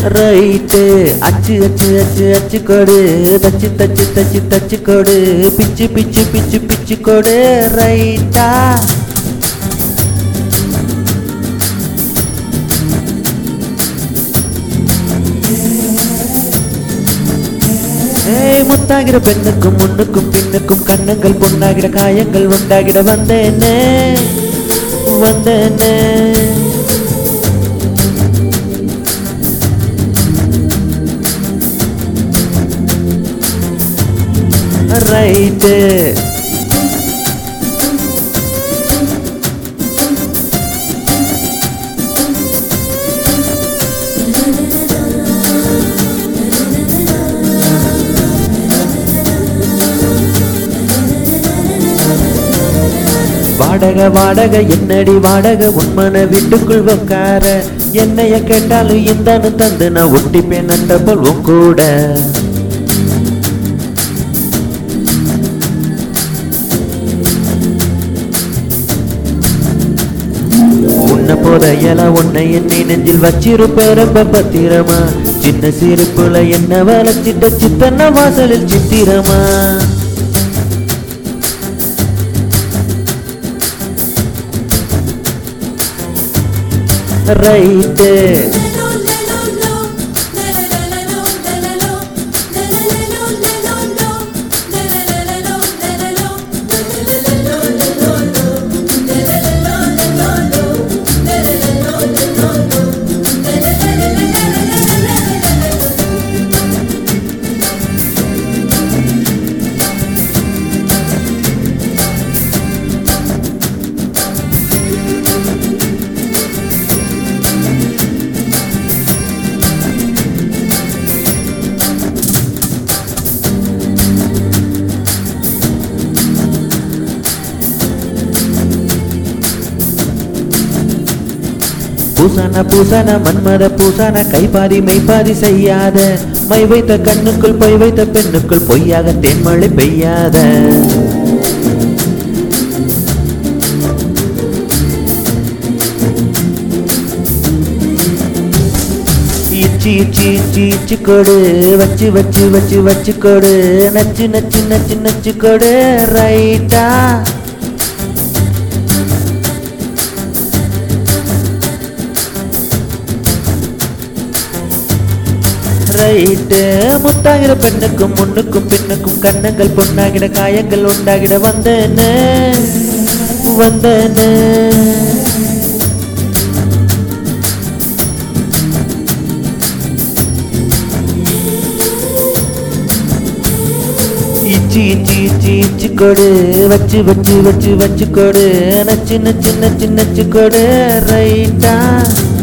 right அச்சு அச்சு அச்சு அச்சு கொடு தச்சு தச்சு தச்சு தச்சு கொடு பிச்சு பிச்சு பிச்சு பிச்சு கொடு ரைட்டா ஏய் முத்தாகிற பெண்ணுக்கும் முன்னுக்கும் பின்னுக்கும் கண்ணங்கள் பொண்ணாகிற காயங்கள் உண்டாகிட வந்தேனே வந்தேனே ரைட்டு வாடகை வாடகை என்னடி வாடகை உண்மன வீட்டுக்குள் உக்கார என்னைய கேட்டாலும் இந்தான்னு தந்து நான் ஒட்டிப்பேன் நட்ட போல் உன் கூட உன்னை போத இல உன்னை என்னை நெஞ்சில் வச்சிருப்ப ரொம்ப பத்திரமா சின்ன சிரிப்புல என்ன வளைச்சிட்ட சித்தன்ன வாசலில் சித்திரமா ரைட்டு பூசன பூசன மன்மத பூசன கைபாதி மெய்பாதி செய்யாத மை வைத்த கண்ணுக்குள் பொய் வைத்த பெண்ணுக்குள் பொய்யாக தேன்மழை பெய்யாத இச்சி இச்சி இச்சி இச்சி கொடு வச்சு வச்சு வச்சு வச்சு கொடு நச்சு நச்சு நச்சு நச்சு கொடு ரைட்டா ரைட்டு முத்தாகிற பெண்ணுக்கும் முன்னுக்கும் பின்னுக்கும் கண்ணங்கள் பொண்ணாகிட காயங்கள் உண்டாகிட வந்தேன்னு வந்தேன்னு இச்சி இச்சி இச்சி இச்சி கொடு வச்சு வச்சு வச்சு வச்சு கொடு நச்சு நச்சு நச்சு நச்சு கொடு ரைட்டா